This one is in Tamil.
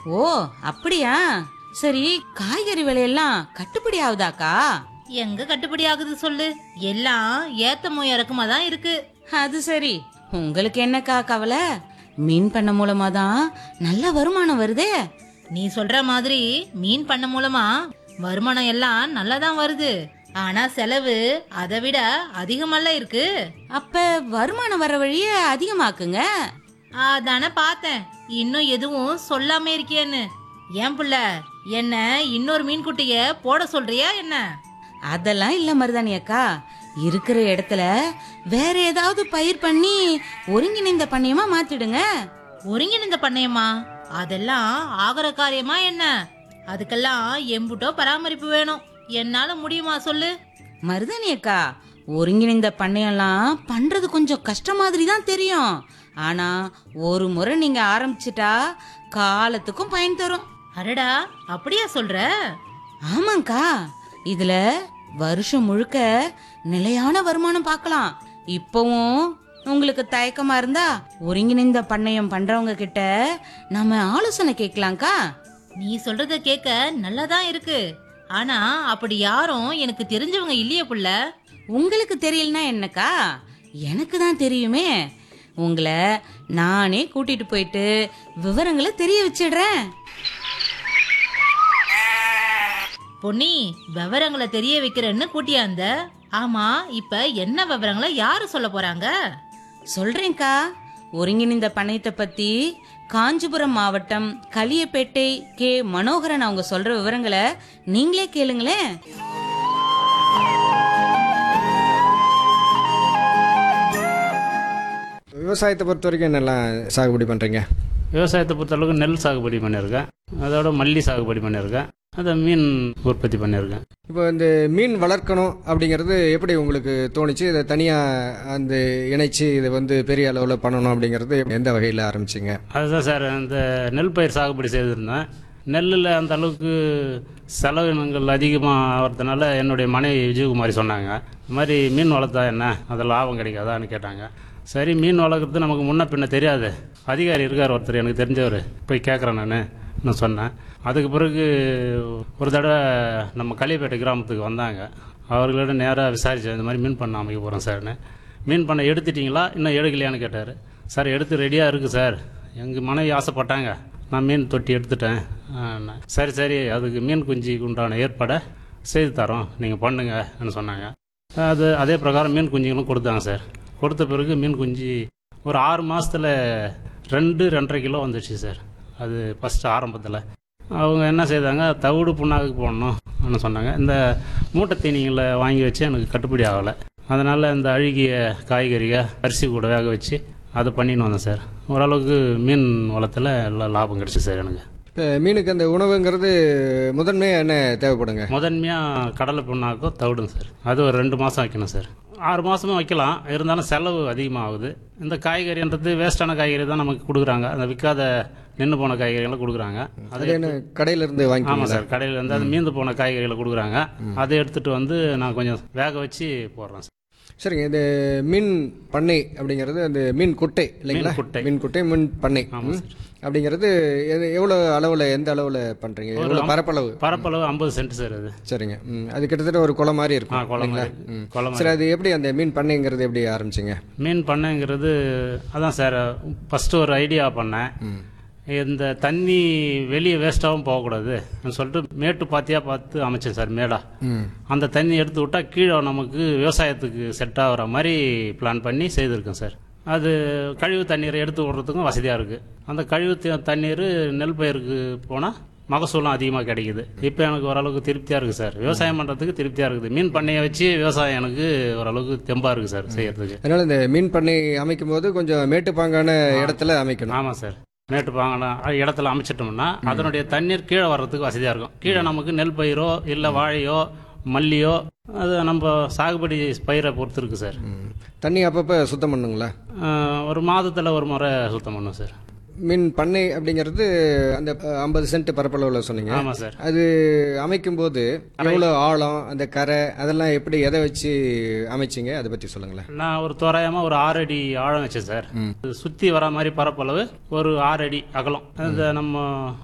ஓ அப்படியா சரி காய்கறி விலையெல்லாம் கட்டுப்படி ஆகுதாக்கா எங்க கட்டுப்படி ஆகுது சொல்லு எல்லாம் ஏத்தமோ இறக்குமா தான் இருக்கு அது சரி உங்களுக்கு என்னக்கா கவலை மீன் பண்ண மூலமா தான் நல்ல வருமானம் வருதே நீ சொல்ற மாதிரி மீன் பண்ண மூலமா வருமானம் எல்லாம் நல்லா தான் வருது ஆனா செலவு அதை விட அதிகமல்ல இருக்கு அப்ப வருமானம் வர வழிய அதிகமாக்குங்க அதானே பார்த்தேன் இன்னும் எதுவும் சொல்லாம இருக்கியேன்னு ஏன் புள்ள என்ன இன்னொரு மீன் குட்டிய போட சொல்றியா என்ன அதெல்லாம் இல்ல மருதாணி அக்கா இருக்கிற இடத்துல வேற ஏதாவது பயிர் பண்ணி ஒருங்கிணைந்த பண்ணையமா மாத்திடுங்க ஒருங்கிணைந்த பண்ணையமா அதெல்லாம் ஆகிற காரியமா என்ன அதுக்கெல்லாம் எம்புட்டோ பராமரிப்பு வேணும் என்னால முடியுமா சொல்லு மருதாணி அக்கா ஒருங்கிணைந்த பண்ணையெல்லாம் பண்றது கொஞ்சம் கஷ்டம் மாதிரி தான் தெரியும் ஆனா ஒரு முறை நீங்க ஆரம்பிச்சிட்டா காலத்துக்கும் பயன் தரும் அடடா அப்படியா சொல்ற ஆமாங்கா இதுல வருஷம் முழுக்க நிலையான வருமானம் பார்க்கலாம் இப்பவும் உங்களுக்கு தயக்கமா இருந்தா ஒருங்கிணைந்த பண்ணையம் பண்றவங்க கிட்ட நம்ம ஆலோசனை கேட்கலாம்க்கா நீ சொல்றத கேட்க நல்லாதான் இருக்கு ஆனா அப்படி யாரும் எனக்கு தெரிஞ்சவங்க இல்லையே புள்ள உங்களுக்கு தெரியலனா என்னக்கா எனக்கு தான் தெரியுமே உங்களை நானே கூட்டிட்டு போயிட்டு விவரங்களை தெரிய வச்சிடுறேன் பொன்னி விவரங்களை தெரிய வைக்கிறேன்னு கூட்டியாந்த ஆமா இப்ப என்ன விவரங்களை யாரு சொல்ல போறாங்க சொல்றேன்க்கா ஒருங்கிணைந்த பண்ணையத்தை பத்தி காஞ்சிபுரம் மாவட்டம் களியப்பேட்டை கே மனோகரன் அவங்க சொல்ற விவரங்களை நீங்களே கேளுங்களேன் விவசாயத்தை பொறுத்த வரைக்கும் என்னெல்லாம் சாகுபடி பண்ணுறீங்க விவசாயத்தை பொறுத்தளவுக்கு நெல் சாகுபடி பண்ணியிருக்கேன் அதோட மல்லி சாகுபடி பண்ணியிருக்கேன் அதை மீன் உற்பத்தி பண்ணியிருக்கேன் இப்போ இந்த மீன் வளர்க்கணும் அப்படிங்கிறது எப்படி உங்களுக்கு தோணுச்சு இதை தனியாக அந்த இணைச்சு இதை வந்து பெரிய அளவில் பண்ணணும் அப்படிங்கிறது எந்த வகையில் ஆரம்பிச்சிங்க அதுதான் சார் இந்த நெல் பயிர் சாகுபடி செய்திருந்தேன் நெல்லில் அந்த அளவுக்கு செலவினங்கள் அதிகமாக ஆகிறதுனால என்னுடைய மனைவி விஜயகுமாரி சொன்னாங்க இந்த மாதிரி மீன் வளர்த்தா என்ன அதில் லாபம் கிடைக்காதான்னு கேட்டாங்க சரி மீன் வளர்க்குறது நமக்கு முன்ன பின்ன தெரியாது அதிகாரி இருக்கார் ஒருத்தர் எனக்கு தெரிஞ்சவர் போய் கேட்குறேன் நான் நான் சொன்னேன் அதுக்கு பிறகு ஒரு தடவை நம்ம களியப்பேட்டை கிராமத்துக்கு வந்தாங்க அவர்களோட நேராக விசாரித்தேன் இந்த மாதிரி மீன் பண்ண அமைக்க போகிறோம் சார்னு மீன் பண்ண எடுத்துட்டிங்களா இன்னும் எடுக்கலையான்னு கேட்டார் சார் எடுத்து ரெடியாக இருக்குது சார் எங்கள் மனைவி ஆசைப்பட்டாங்க நான் மீன் தொட்டி எடுத்துட்டேன் ஆ, சரி சரி அதுக்கு மீன் குஞ்சுக்கு உண்டான ஏற்பாடை செய்து தரோம் நீங்கள் பண்ணுங்கன்னு சொன்னாங்க அது அதே பிரகாரம் மீன் குஞ்சுகளும் கொடுத்தாங்க சார் கொடுத்த பிறகு மீன் குஞ்சு ஒரு ஆறு மாதத்தில் ரெண்டு ரெண்டரை கிலோ வந்துடுச்சு சார் அது ஃபஸ்ட்டு ஆரம்பத்தில் அவங்க என்ன செய்தாங்க தவிடு புண்ணாக்கு போடணும்னு சொன்னாங்க இந்த மூட்டை தீனிங்களை வாங்கி வச்சு எனக்கு கட்டுப்படி ஆகலை அதனால் இந்த அழுகிய காய்கறிகள் அரிசி கூட வேக வச்சு அதை பண்ணின்னு வந்தேன் சார் ஓரளவுக்கு மீன் வளத்தில் எல்லாம் லாபம் கிடச்சி சார் எனக்கு இப்போ மீனுக்கு அந்த உணவுங்கிறது முதன்மையாக என்ன தேவைப்படுங்க முதன்மையாக கடலை புண்ணாக்கோ தவிடுங்க சார் அது ஒரு ரெண்டு மாதம் வைக்கணும் சார் ஆறு மாதமும் வைக்கலாம் இருந்தாலும் செலவு அதிகமாகுது இந்த காய்கறின்றது வேஸ்டான காய்கறி தான் நமக்கு கொடுக்குறாங்க அந்த விற்காத நின்று போன காய்கறிகளை கொடுக்குறாங்க அது என்ன கடையிலேருந்து ஆமாம் வாங்கிக்கலாம் சார் கடையில் இருந்து அது மீந்து போன காய்கறிகளை கொடுக்குறாங்க அதை எடுத்துகிட்டு வந்து நான் கொஞ்சம் வேக வச்சு போடுறேன் சார் சரிங்க இந்த மீன் பண்ணை அப்படிங்கிறது அந்த மீன் குட்டை இல்லைங்களா மீன் குட்டை. மீன் குட்டை மீன் பண்ணை ஆமாம் ம். அப்படிங்கிறது எது- எவ்வளோ அளவில் எந்த அளவில் பண்ணுறீங்க எவ்வளோ பரப்பளவு பரப்பளவு ஐம்பது சென்ட் சார் அது சரிங்க ம் அது கிட்டத்தட்ட ஒரு குளம் மாதிரி ஆ இருக்கும் குளம் இல்லைங்களா மாதிரி. ம். குளம் சரி அது எப்படி அந்த மீன் பண்ணைங்கிறது எப்படி ஆரம்பிச்சிங்க மீன் பண்ணைங்கிறது அதான் சார் ஃபஸ்ட்டு ஒரு ஐடியா பண்ணேன் ம் இந்த தண்ணி வெளியே வேஸ்ட்டாகவும் போகக்கூடாது சொல்லிட்டு மேட்டு பாத்தியாக பார்த்து அமைச்சேன் சார் மேடா ம் அந்த தண்ணி எடுத்து விட்டால் கீழே நமக்கு விவசாயத்துக்கு செட் ஆகிற மாதிரி பிளான் பண்ணி செய்திருக்கேன் சார் அது கழிவு தண்ணீரை எடுத்து விடுறதுக்கும் வசதியாக இருக்குது அந்த கழிவு த- தண்ணீர் நெல் பயிருக்கு போனால் மகசூலும் அதிகமாக கிடைக்குது இப்போ எனக்கு ஓரளவுக்கு திருப்தியாக இருக்குது சார் விவசாயம் பண்ணுறதுக்கு திருப்தியாக இருக்குது மீன் பண்ணையை வச்சு விவசாயம் எனக்கு ஓரளவுக்கு தெம்பாக இருக்குது சார் செய்யறதுக்கு அதனால இந்த மீன் பண்ணை அமைக்கும் போது கொஞ்சம் மேட்டுப்பாங்கான இடத்துல அமைக்கணும் ஆமாம் சார் மேட்டு பாங்கன இடத்துல அமைச்சிட்டோம்னா அதனுடைய தண்ணீர் கீழே வர்றதுக்கு வசதியாக இருக்கும் கீழே நமக்கு நெல் பயிரோ இல்லை வாழையோ மல்லியோ அது நம்ம சாகுபடி பயிரை பொறுத்து இருக்கு சார் ம். தண்ணி அப்பப்போ சுத்தம் பண்ணுங்களா ஆஹ் ஒரு மாதத்தில் ஒரு முறை சுத்தம் பண்ணும் சார் மீன் பண்ணை அப்படிங்கிறது அந்த ஐம்பது சென்ட் பரப்பளவில் சொன்னீங்க ஆமாம் சார் அது அமைக்கும் போது எவ்வளோ ஆழம் அந்த கரை அதெல்லாம் எப்படி எதை வச்சு அமைச்சிங்க அதை பற்றி சொல்லுங்களேன் நான் ஒரு தோராயமாக ஒரு ஆறு அடி ஆழம் வச்சேன் சார் சுற்றி வர மாதிரி பரப்பளவு ஒரு ஆறு அடி அகலம் இந்த நம்ம